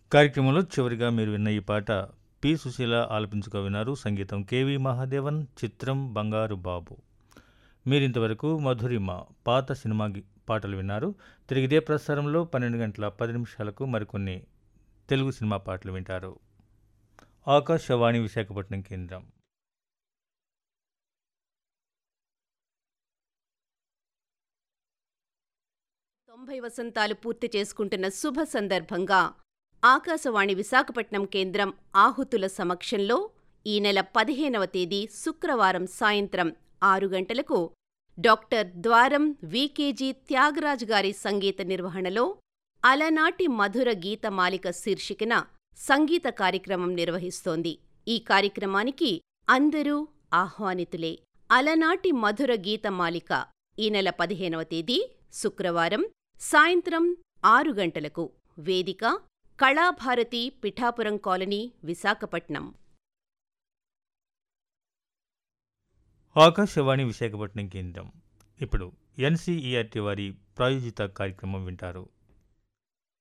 కార్యక్రమంలో చివరిగా మీరు విన్న ఈ పాట పి సుశీల ఆలపించుగా విన్నారు సంగీతం కెవి మహాదేవన్ చిత్రం బంగారు బాబు మీరింతవరకు మధురిమ పాత సినిమా గి- పాటలు విన్నారు తిరిగి ఇదే ప్రసారంలో పన్నెండు గంటల పది నిమిషాలకు మరికొన్ని తెలుగు సినిమా పాటలు వింటారు ఆకాశవాణి విశాఖపట్నం కేంద్రం తొంభై వసంతాలు పూర్తి చేసుకుంటున్న శుభ సందర్భంగా ఆకాశవాణి విశాఖపట్నం కేంద్రం ఆహుతుల సమక్షంలో ఈ నెల పదిహేనవ తేదీ శుక్రవారం సాయంత్రం ఆరు గంటలకు డాక్టర్ ద్వారం వికేజీ త్యాగరాజ్ గారి సంగీత నిర్వహణలో అలనాటి మధుర గీతమాలిక శీర్షికన సంగీత కార్యక్రమం నిర్వహిస్తోంది ఈ కార్యక్రమానికి అందరూ ఆహ్వానితులే అలనాటి మధుర గీతమాలిక ఈ నెల పదిహేనవ తేదీ శుక్రవారం సాయంత్రం ఆరు గంటలకు వేదిక కళాభారతి పిఠాపురం కాలనీ విశాఖపట్నం ఆకాశవాణి విశాఖపట్నం కేంద్రం ఇప్పుడు ఎన్సీఈఆర్టీ వారి ప్రాయోజిత కార్యక్రమం వింటారు